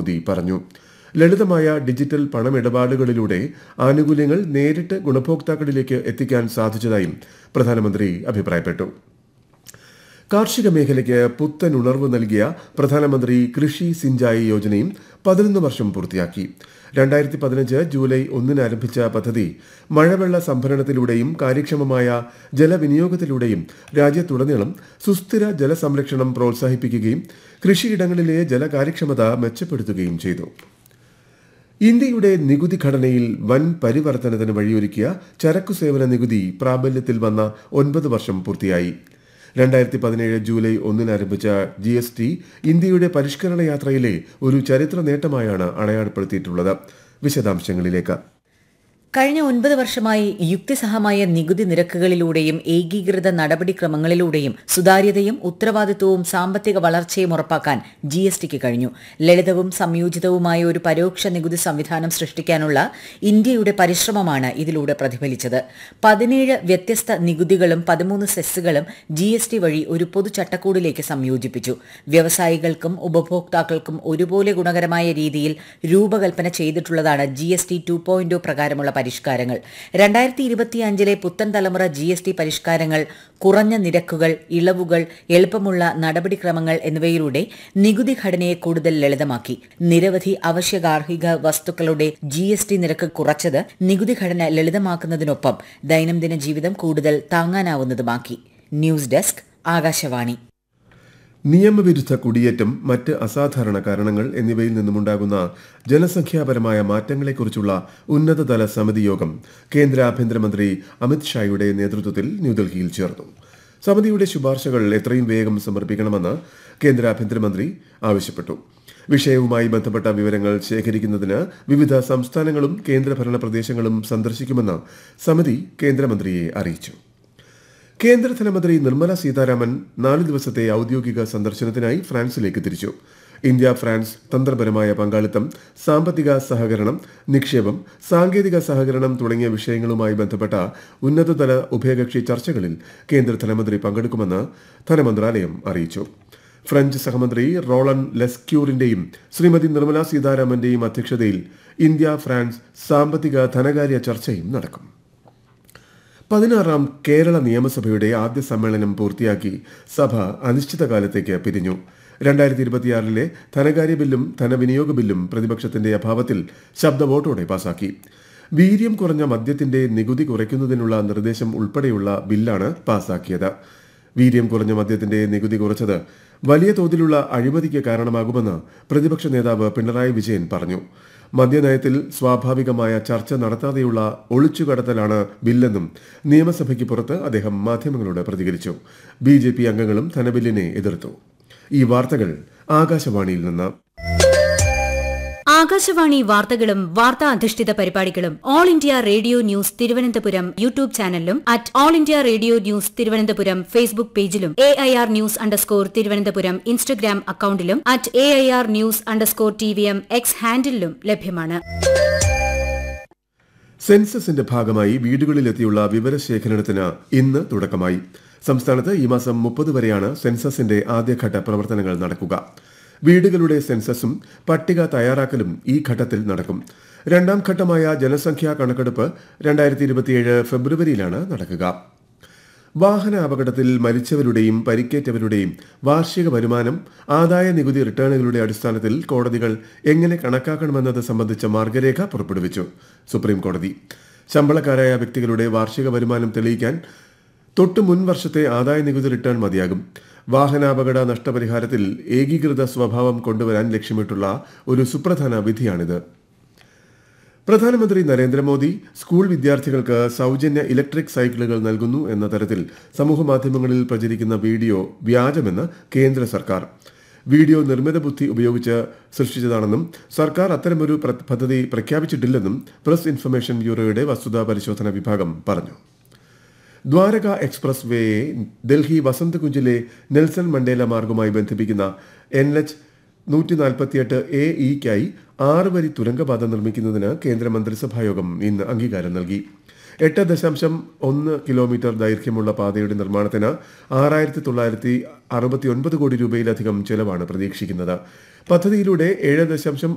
നരേന്ദ്രമോദി പറഞ്ഞു ലളിതമായ ഡിജിറ്റൽ പണമിടപാടുകളിലൂടെ ആനുകൂല്യങ്ങൾ നേരിട്ട് ഗുണഭോക്താക്കളിലേക്ക് എത്തിക്കാൻ സാധിച്ചതായും പ്രധാനമന്ത്രി അഭിപ്രായപ്പെട്ടു കാർഷിക മേഖലയ്ക്ക് പുത്തൻ ഉണർവ് നൽകിയ പ്രധാനമന്ത്രി കൃഷി സിഞ്ചായി യോജനയും പതിനൊന്ന് വർഷം പൂർത്തിയാക്കി രണ്ടായിരത്തി പതിനഞ്ച് ജൂലൈ ഒന്നിന് ആരംഭിച്ച പദ്ധതി മഴവെള്ള സംഭരണത്തിലൂടെയും കാര്യക്ഷമമായ ജലവിനിയോഗത്തിലൂടെയും രാജ്യത്തുടനീളം സുസ്ഥിര ജലസംരക്ഷണം പ്രോത്സാഹിപ്പിക്കുകയും കൃഷിയിടങ്ങളിലെ ജലകാര്യക്ഷമത മെച്ചപ്പെടുത്തുകയും ചെയ്തു ഇന്ത്യയുടെ നികുതി ഘടനയിൽ വൻ പരിവർത്തനത്തിന് വഴിയൊരുക്കിയ ചരക്കു സേവന നികുതി പ്രാബല്യത്തിൽ വന്ന ഒൻപത് വർഷം പൂർത്തിയായി രണ്ടായിരത്തി പതിനേഴ് ജൂലൈ ഒന്നിന് ആരംഭിച്ച ജി എസ് ടി ഇന്ത്യയുടെ പരിഷ്കരണ യാത്രയിലെ ഒരു ചരിത്ര നേട്ടമായാണ് അടയാളപ്പെടുത്തിയിട്ടുള്ളത് വിശദാംശങ്ങളിലേക്ക് കഴിഞ്ഞ ഒൻപത് വർഷമായി യുക്തിസഹമായ നികുതി നിരക്കുകളിലൂടെയും ഏകീകൃത നടപടിക്രമങ്ങളിലൂടെയും സുതാര്യതയും ഉത്തരവാദിത്വവും സാമ്പത്തിക വളർച്ചയും ഉറപ്പാക്കാൻ ജി എസ് ടിക്ക് കഴിഞ്ഞു ലളിതവും സംയോജിതവുമായ ഒരു പരോക്ഷ നികുതി സംവിധാനം സൃഷ്ടിക്കാനുള്ള ഇന്ത്യയുടെ പരിശ്രമമാണ് ഇതിലൂടെ പ്രതിഫലിച്ചത് പതിനേഴ് വ്യത്യസ്ത നികുതികളും പതിമൂന്ന് സെസ്സുകളും ജി എസ് ടി വഴി ഒരു പൊതു ചട്ടക്കൂടിലേക്ക് സംയോജിപ്പിച്ചു വ്യവസായികൾക്കും ഉപഭോക്താക്കൾക്കും ഒരുപോലെ ഗുണകരമായ രീതിയിൽ രൂപകൽപ്പന ചെയ്തിട്ടുള്ളതാണ് G S T two point പ്രകാരമുള്ള പരിഷ്കാരങ്ങൾ രണ്ടായിരത്തി ഇരുപത്തിയഞ്ചിലെ പുത്തൻ തലമുറ ജി എസ് ടി പരിഷ്കാരങ്ങൾ കുറഞ്ഞ നിരക്കുകൾ ഇളവുകൾ എളുപ്പമുള്ള നടപടിക്രമങ്ങൾ എന്നിവയിലൂടെ നികുതി ഘടനയെ കൂടുതൽ ലളിതമാക്കി നിരവധി അവശ്യ ഗാർഹിക വസ്തുക്കളുടെ ജി എസ് ടി നിരക്ക് കുറച്ചത് നികുതി ഘടന ലളിതമാക്കുന്നതിനൊപ്പം ദൈനംദിന ജീവിതം കൂടുതൽ താങ്ങാനാവുന്നതുമാക്കി ന്യൂസ് ഡെസ്ക് ആകാശവാണി നിയമവിരുദ്ധ കുടിയേറ്റം മറ്റ് അസാധാരണ കാരണങ്ങൾ എന്നിവയിൽ നിന്നുമുണ്ടാകുന്ന ജനസംഖ്യാപരമായ മാറ്റങ്ങളെക്കുറിച്ചുള്ള ഉന്നതതല സമിതി യോഗം കേന്ദ്ര ആഭ്യന്തരമന്ത്രി അമിത് ഷായുടെ നേതൃത്വത്തിൽ ന്യൂഡൽഹിയിൽ ചേർന്നു സമിതിയുടെ ശുപാർശകൾ എത്രയും വേഗം സമർപ്പിക്കണമെന്ന് കേന്ദ്ര ആഭ്യന്തരമന്ത്രി ആവശ്യപ്പെട്ടു വിഷയവുമായി ബന്ധപ്പെട്ട വിവരങ്ങൾ ശേഖരിക്കുന്നതിന് വിവിധ സംസ്ഥാനങ്ങളും കേന്ദ്രഭരണ പ്രദേശങ്ങളും സന്ദർശിക്കുമെന്ന് സമിതി കേന്ദ്രമന്ത്രിയെ അറിയിച്ചു കേന്ദ്ര ധനമന്ത്രി നിർമ്മല സീതാരാമൻ നാല് ദിവസത്തെ ഔദ്യോഗിക സന്ദർശനത്തിനായി ഫ്രാൻസിലേക്ക് തിരിച്ചു ഇന്ത്യ ഫ്രാൻസ് തന്ത്രപരമായ പങ്കാളിത്തം സാമ്പത്തിക സഹകരണം നിക്ഷേപം സാങ്കേതിക സഹകരണം തുടങ്ങിയ വിഷയങ്ങളുമായി ബന്ധപ്പെട്ട ഉന്നതതല ഉഭയകക്ഷി ചർച്ചകളിൽ കേന്ദ്ര ധനമന്ത്രി പങ്കെടുക്കുമെന്ന് ധനമന്ത്രാലയം അറിയിച്ചു ഫ്രഞ്ച് സഹമന്ത്രി റോളൻ ലെസ്ക്യൂറിന്റെയും ശ്രീമതി നിർമ്മല സീതാരാമന്റെയും അധ്യക്ഷതയിൽ ഇന്ത്യ ഫ്രാൻസ് സാമ്പത്തിക ധനകാര്യ ചർച്ചയും നടക്കും പതിനാറാം കേരള നിയമസഭയുടെ ആദ്യ സമ്മേളനം പൂർത്തിയാക്കി സഭ അനിശ്ചിതകാലത്തേക്ക് പിരിഞ്ഞു രണ്ടായിരത്തി ഇരുപത്തിയാറിലെ ധനകാര്യ ബില്ലും ധനവിനിയോഗ ബില്ലും പ്രതിപക്ഷത്തിന്റെ അഭാവത്തിൽ ശബ്ദ വോട്ടോടെ പാസാക്കി വീര്യം കുറഞ്ഞ മദ്യത്തിന്റെ നികുതി കുറയ്ക്കുന്നതിനുള്ള നിർദ്ദേശം ഉൾപ്പെടെയുള്ള ബില്ലാണ് പാസാക്കിയത് വീര്യം കുറഞ്ഞ മദ്യത്തിന്റെ നികുതി കുറച്ചത് വലിയ തോതിലുള്ള അഴിമതിക്ക് കാരണമാകുമെന്ന് പ്രതിപക്ഷ നേതാവ് പിണറായി വിജയൻ പറഞ്ഞു മദ്യനയത്തിൽ സ്വാഭാവികമായ ചർച്ച നടത്താതെയുള്ള ഒളിച്ചുകടത്തലാണ് ബില്ലെന്നും നിയമസഭയ്ക്ക് പുറത്ത് അദ്ദേഹം മാധ്യമങ്ങളോട് പ്രതികരിച്ചു ബി ജെ പി അംഗങ്ങളും ധനബില്ലിനെ എതിർത്തു ഈ വാർത്തകൾ ആകാശവാണിയിൽ നിന്ന് ആകാശവാണി വാർത്തകളും വാർത്താ അധിഷ്ഠിത പരിപാടികളും All India Radio news Thiruvananthapuram YouTube ചാനലിലും at All India Radio news Thiruvananthapuram Facebook പേജിലും A I R news underscore Thiruvananthapuram Instagram അക്കൌണ്ടിലും at A I R news underscore T V M X ഹാൻഡിലും ലഭ്യമാണ് സെൻസസിന്റെ ഭാഗമായി വീടുകളിലെത്തിയുള്ള വിവരശേഖരണത്തിന് ഇന്ന് തുടക്കമായി സംസ്ഥാനത്ത് ഈ മാസം മുപ്പത് വരെയാണ് സെൻസസിന്റെ ആദ്യഘട്ട പ്രവർത്തനങ്ങൾ നടക്കുക വീടുകളുടെ സെൻസസും പട്ടിക തയ്യാറാക്കലും ഈ ഘട്ടത്തിൽ നടക്കും രണ്ടാം ഘട്ടമായ ജനസംഖ്യാ കണക്കെടുപ്പ് രണ്ടായിരത്തി ഇരുപത്തിയേഴ് ഫെബ്രുവരിയിലാണ് നടക്കുക വാഹന അപകടത്തിൽ മരിച്ചവരുടെയും പരിക്കേറ്റവരുടെയും വാർഷിക വരുമാനം ആദായ നികുതി റിട്ടേണുകളുടെ അടിസ്ഥാനത്തിൽ കോടതികൾ എങ്ങനെ കണക്കാക്കണമെന്നത് സംബന്ധിച്ച മാർഗരേഖ പുറപ്പെടുവിച്ചു സുപ്രീം കോടതി ശമ്പളക്കാരായ വ്യക്തികളുടെ വാർഷിക വരുമാനം തെളിയിക്കാൻ തൊട്ടു മുൻ വർഷത്തെ ആദായ നികുതി റിട്ടേൺ മതിയാകും വാഹനാപകട നഷ്ടപരിഹാരത്തിൽ ഏകീകൃത സ്വഭാവം കൊണ്ടുവരാൻ ലക്ഷ്യമിട്ടുള്ള ഒരു സുപ്രധാന വിധിയാണിത് പ്രധാനമന്ത്രി നരേന്ദ്രമോദി സ്കൂൾ വിദ്യാർത്ഥികൾക്ക് സൗജന്യ ഇലക്ട്രിക് സൈക്കിളുകൾ നൽകുന്നു എന്ന തരത്തിൽ സമൂഹമാധ്യമങ്ങളിൽ പ്രചരിക്കുന്ന വീഡിയോ വ്യാജമെന്ന് കേന്ദ്ര സർക്കാർ വീഡിയോ നിർമ്മിത ബുദ്ധി ഉപയോഗിച്ച് സൃഷ്ടിച്ചതാണെന്നും സർക്കാർ അത്തരമൊരു പ്ര- പദ്ധതി പ്രഖ്യാപിച്ചിട്ടില്ലെന്നും പ്രസ് ഇൻഫർമേഷൻ ബ്യൂറോയുടെ വസ്തുതാ പരിശോധന വിഭാഗം പറഞ്ഞു ദ്വാരക എക്സ്പ്രസ് വേയെ ഡൽഹി വസന്തകുഞ്ചിലെ നെൽസൺ മണ്ടേല മാർഗവുമായി ബന്ധിപ്പിക്കുന്ന എൻ എച്ച് നൂറ്റി നാൽപ്പത്തിയെട്ട് എ ഇക്കായി ആറ് വരി തുരങ്കപാത നിർമ്മിക്കുന്നതിന് കേന്ദ്ര മന്ത്രിസഭായോഗം ഇന്ന് അംഗീകാരം നൽകി എട്ട് ദശാംശം ഒന്ന് കിലോമീറ്റർ ദൈർഘ്യമുള്ള പാതയുടെ നിർമ്മാണത്തിന് ആറായിരത്തി തൊള്ളായിരത്തി അറുപത്തി ഒൻപത് കോടി രൂപയിലധികം ചെലവാണ് പ്രതീക്ഷിക്കുന്നത് പദ്ധതിയിലൂടെ ഏഴ് ദശാംശം